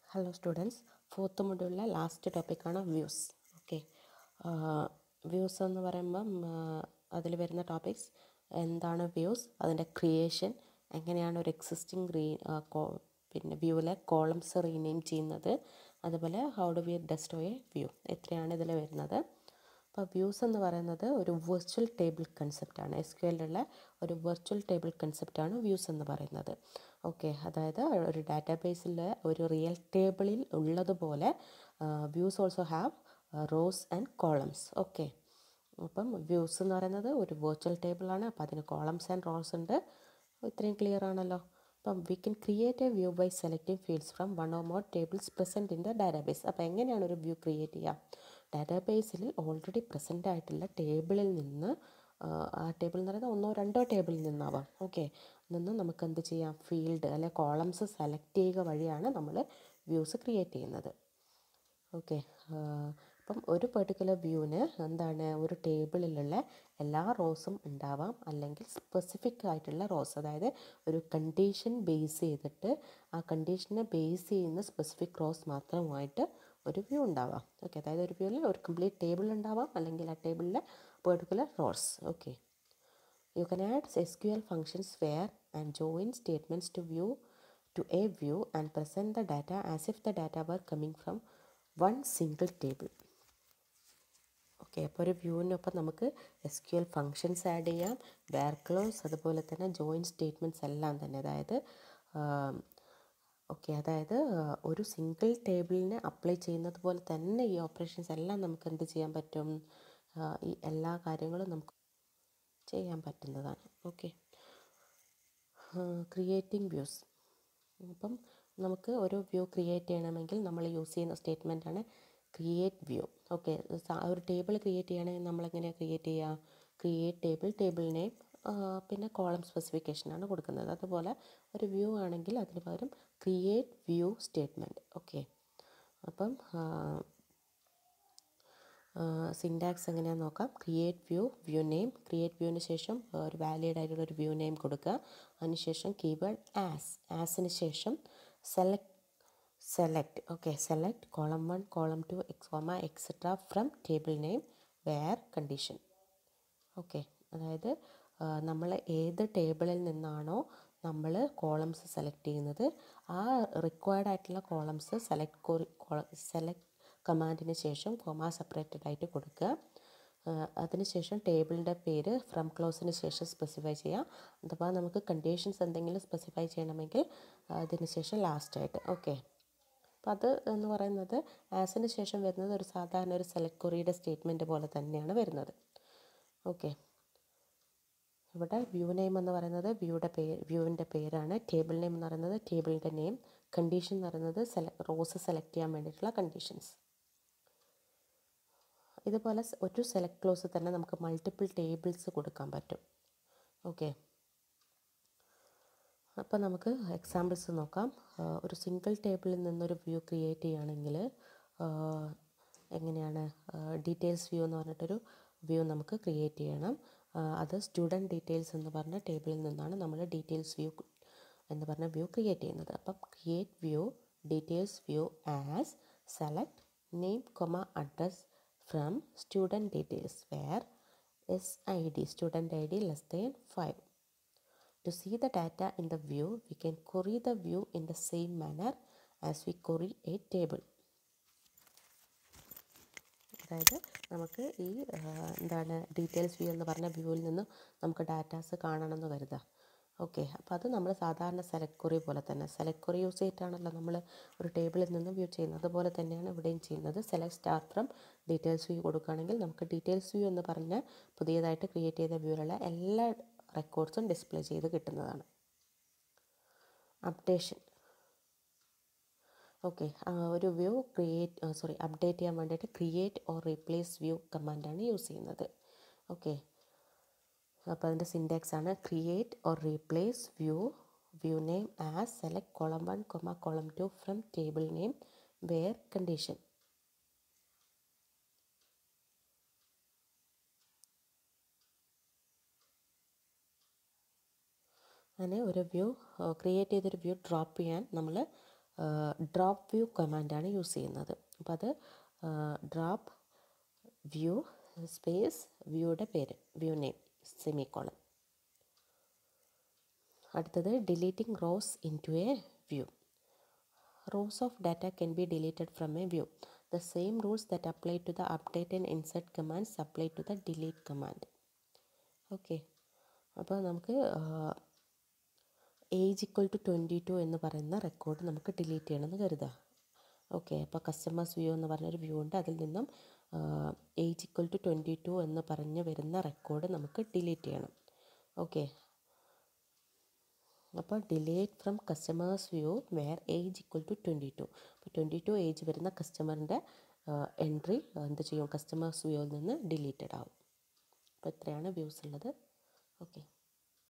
Hello students fourth മൊഡ്യൂളിലെ last ടോപ്പിക്കാണ് views okay views എന്ന് പറയുമ്പം അതിൽ വരുന്ന ടോപ്പിക്സ് എന്താണ് വ്യൂസ് അതിൻ്റെ ക്രിയേഷൻ എങ്ങനെയാണ് ഒരു എക്സിസ്റ്റിംഗ് റീ പിന്നെ വ്യൂവിലെ കോളംസ് റീനെയിം ചെയ്യുന്നത് അതുപോലെ how do we destroy view എത്രയാണ് ഇതിൽ വരുന്നത് അപ്പോൾ വ്യൂസ് എന്ന് പറയുന്നത് ഒരു വെർച്വൽ ടേബിൾ കൺസെപ്റ്റാണ് എസ് ക്യു എല്ലുള്ള ഒരു വെർച്വൽ ടേബിൾ കൺസെപ്റ്റാണ് വ്യൂസ് എന്ന് പറയുന്നത് ഓക്കെ അതായത് ഒരു ഡാറ്റാബേസിൽ ഒരു റിയൽ ടേബിളിൽ ഉള്ളതുപോലെ views also have rows and columns okay അപ്പം വ്യൂസ് എന്ന് പറയുന്നത് ഒരു വെർച്വൽ ടേബിളാണ് അപ്പോൾ അതിന് കോളംസ് ആൻഡ് റോസ് ഉണ്ട് ഇത്രയും ക്ലിയർ ആണല്ലോ അപ്പം we can create a view by selecting fields from one or more tables present in the database അപ്പോൾ എങ്ങനെയാണ് ഒരു വ്യൂ ക്രിയേറ്റ് ചെയ്യുക ഡാറ്റാബേസിൽ ഓൾറെഡി പ്രസൻ്റ് ആയിട്ടുള്ള ടേബിളിൽ നിന്ന് ആ ടേബിൾ എന്ന് പറയുന്നത് ഒന്നോ രണ്ടോ ടേബിളിൽ നിന്നാവാം ഓക്കെ നിന്ന് നമുക്ക് എന്ത് ചെയ്യാം ഫീൽഡ് അല്ലെ കോളംസ് സെലക്ട് ചെയ്യുക വഴിയാണ് നമ്മൾ വ്യൂസ് ക്രിയേറ്റ് ചെയ്യുന്നത് ഓക്കെ അപ്പം ഒരു പെർട്ടിക്കുലർ വ്യൂവിന് എന്താണ് ഒരു ടേബിളിലുള്ള എല്ലാ റോസും ഉണ്ടാവാം അല്ലെങ്കിൽ സ്പെസിഫിക് ആയിട്ടുള്ള റോസ് അതായത് ഒരു കണ്ടീഷൻ ബേസ് ചെയ്തിട്ട് ആ കണ്ടീഷനെ ബേസ് ചെയ്യുന്ന സ്പെസിഫിക് റോസ് മാത്രമായിട്ട് ഒരു വ്യൂ ഉണ്ടാവാം ഓക്കെ അതായത് ഒരു വ്യൂവിൽ ഒരു കംപ്ലീറ്റ് ടേബിൾ ഉണ്ടാവാം അല്ലെങ്കിൽ ആ ടേബിളിലെ particular rows okay you can add S Q L functions where and join statements to view to a view and present the data as if the data were coming from one single table okay അപ്പോൾ ഒരു വ്യൂവിനൊപ്പം നമുക്ക് S Q L functions add ചെയ്യാം where clause അതുപോലെ തന്നെ join statements എല്ലാം തന്നെ അതായത് ഓക്കെ അതായത് ഒരു സിംഗിൾ ടേബിളിന് അപ്ലൈ ചെയ്യുന്നത് പോലെ തന്നെ ഈ ഓപ്പറേഷൻസ് എല്ലാം നമുക്ക് എന്ത് ചെയ്യാൻ പറ്റും ഈ എല്ലാ കാര്യങ്ങളും നമുക്ക് ചെയ്യാൻ പറ്റുന്നതാണ് ഓക്കെ ക്രിയേറ്റിംഗ് വ്യൂസ് അപ്പം നമുക്ക് ഒരു വ്യൂ ക്രിയേറ്റ് ചെയ്യണമെങ്കിൽ നമ്മൾ യൂസ് ചെയ്യുന്ന സ്റ്റേറ്റ്മെൻറ്റാണ് ക്രിയേറ്റ് വ്യൂ ഓക്കെ ഒരു ടേബിൾ ക്രിയേറ്റ് ചെയ്യണമെങ്കിൽ നമ്മളെങ്ങനെയാണ് ക്രിയേറ്റ് ചെയ്യുക ക്രിയേറ്റ് ടേബിൾ ടേബിൾ നെയിം പിന്നെ കോളം സ്പെസിഫിക്കേഷനാണ് കൊടുക്കുന്നത് അതുപോലെ ഒരു വ്യൂ ആണെങ്കിൽ അതിന് പകരം ക്രിയേറ്റ് വ്യൂ സ്റ്റേറ്റ്മെൻറ്റ് ഓക്കെ അപ്പം സിൻഡാക്സ് എങ്ങനെയാണെന്ന് നോക്കാം create view view name create വ്യൂവിന് ശേഷം ഒരു വാലിഡ് ആയിട്ടുള്ള ഒരു വ്യൂ നെയിം കൊടുക്കുക അതിനുശേഷം കീവേഡ് ആസ് ആസിന് ശേഷം select select okay select column one column two X comma etcetera from table name where condition okay അതായത് നമ്മൾ ഏത് ടേബിളിൽ നിന്നാണോ നമ്മൾ കോളംസ് സെലക്ട് ചെയ്യുന്നത് ആ റിക്വയർഡ് ആയിട്ടുള്ള കോളംസ് സെലക്ട് സെലക്ട് കമാൻഡിന് ശേഷം കോമ സെപ്പറേറ്റഡ് ആയിട്ട് കൊടുക്കുക അതിനുശേഷം ടേബിളിൻ്റെ പേര് ഫ്രം ക്ലോസിന് ശേഷം സ്പെസിഫൈ ചെയ്യാം അഥവാ നമുക്ക് കണ്ടീഷൻസ് എന്തെങ്കിലും സ്പെസിഫൈ ചെയ്യണമെങ്കിൽ അതിന് ശേഷം ലാസ്റ്റായിട്ട് ഓക്കെ അപ്പോൾ അത് എന്ന് പറയുന്നത് ആസിന് ശേഷം വരുന്നത് ഒരു സാധാരണ ഒരു സെലക്ട് കൊറിയുടെ സ്റ്റേറ്റ്മെൻറ്റ് പോലെ തന്നെയാണ് വരുന്നത് ഓക്കെ ഇവിടെ വ്യൂ നെയിം എന്ന് പറയുന്നത് വ്യൂയുടെ പേര് വ്യൂവിൻ്റെ പേരാണ് ടേബിൾ നെയിം എന്ന് പറയുന്നത് ടേബിളിൻ്റെ നെയിം കണ്ടീഷൻ എന്ന് പറയുന്നത് സെല റോസ് സെലക്ട് ചെയ്യാൻ വേണ്ടിയിട്ടുള്ള കണ്ടീഷൻസ് ഇതുപോലെ ഒരു സെലക്ട് ക്ലോസ് തന്നെ നമുക്ക് മൾട്ടിപ്പിൾ ടേബിൾസ് കൊടുക്കാൻ പറ്റും ഓക്കെ അപ്പോൾ നമുക്ക് എക്സാമ്പിൾസ് നോക്കാം ഒരു സിംഗിൾ ടേബിളിൽ നിന്നൊരു വ്യൂ ക്രിയേറ്റ് ചെയ്യുകയാണെങ്കിൽ എങ്ങനെയാണ് ഡീറ്റെയിൽസ് വ്യൂ എന്ന് പറഞ്ഞിട്ടൊരു വ്യൂ നമുക്ക് ക്രിയേറ്റ് ചെയ്യണം അത് സ്റ്റുഡൻറ്റ് ഡീറ്റെയിൽസ് എന്ന് പറഞ്ഞ ടേബിളിൽ നിന്നാണ് നമ്മൾ ഡീറ്റെയിൽസ് വ്യൂ എന്ന് പറഞ്ഞ വ്യൂ ക്രിയേറ്റ് ചെയ്യുന്നത് അപ്പം create view details view as select name comma address from student details where S I D student I D less than five To see the data in the view, we can query the view in the same manner as we query a table. അതായത് നമുക്ക് ഈ എന്താണ് details view എന്ന് പറഞ്ഞ വ്യൂവിൽ നിന്ന് നമുക്ക് datas കാണണമെന്ന് കരുതാം ഓക്കെ അപ്പോൾ അത് നമ്മൾ സാധാരണ സെലക്ട് കൊറി പോലെ തന്നെ സെലക്ട് കൊറി യൂസ് ചെയ്തിട്ടാണല്ലോ നമ്മൾ ഒരു ടേബിളിൽ നിന്ന് വ്യൂ ചെയ്യുന്നത് അതുപോലെ തന്നെയാണ് ഇവിടെയും ചെയ്യുന്നത് select star from details view കൊടുക്കുകയാണെങ്കിൽ നമുക്ക് ഡീറ്റെയിൽസ് വ്യൂ എന്ന് പറഞ്ഞ പുതിയതായിട്ട് ക്രിയേറ്റ് ചെയ്ത വ്യൂവിലുള്ള എല്ലാ റെക്കോർഡ്സും ഡിസ്പ്ലേ ചെയ്ത് കിട്ടുന്നതാണ് അപ്ഡേഷൻ ഓക്കെ ഒരു വ്യൂ ക്രിയേറ്റ് സോറി അപ്ഡേറ്റ് ചെയ്യാൻ വേണ്ടിയിട്ട് ക്രിയേറ്റ് ഓർ റീപ്ലേസ് വ്യൂ കമാൻഡാണ് യൂസ് ചെയ്യുന്നത് ഓക്കെ അപ്പോൾ അതിൻ്റെ സിൻഡാക്സ് ആണ് create or replace view view name as select column one comma column two from table name where condition അങ്ങനെ ഒരു വ്യൂ ക്രിയേറ്റ് ചെയ്തൊരു വ്യൂ ഡ്രോപ്പ് ചെയ്യാൻ നമ്മൾ ഡ്രോപ്പ് വ്യൂ കമാൻഡാണ് യൂസ് ചെയ്യുന്നത് അപ്പോൾ അത് ഡ്രോപ്പ് വ്യൂ സ്പേസ് വ്യൂയുടെ പേര് വ്യൂ നെയിം സെമിക്കോളൻ അടുത്തത് deleting rows into a view rows of data can be deleted from a view the same rules that apply to the update and insert commands apply to the delete command okay അപ്പോൾ നമുക്ക് age equal to twenty two എന്ന് പറയുന്ന record നമുക്ക് delete ചെയ്യണമെന്ന് കരുതുക okay അപ്പോൾ customers view എന്ന് പറഞ്ഞൊരു വ്യൂ ഉണ്ട് അതിൽ നിന്നും age equal to twenty two എന്ന് പറഞ്ഞ് വരുന്ന റെക്കോർഡ് നമുക്ക് ഡിലീറ്റ് ചെയ്യണം ഓക്കെ അപ്പോൾ delete from customers view where age equal to twenty two അപ്പോൾ ട്വൻറ്റി ടു ഏജ് വരുന്ന കസ്റ്റമറിൻ്റെ എൻട്രി എന്ത് ചെയ്യും കസ്റ്റമേഴ്സ് വ്യൂവിൽ നിന്ന് ഡിലീറ്റഡ് ആവും അപ്പോൾ ഇത്രയാണ് വ്യൂസ് ഉള്ളത് ഓക്കെ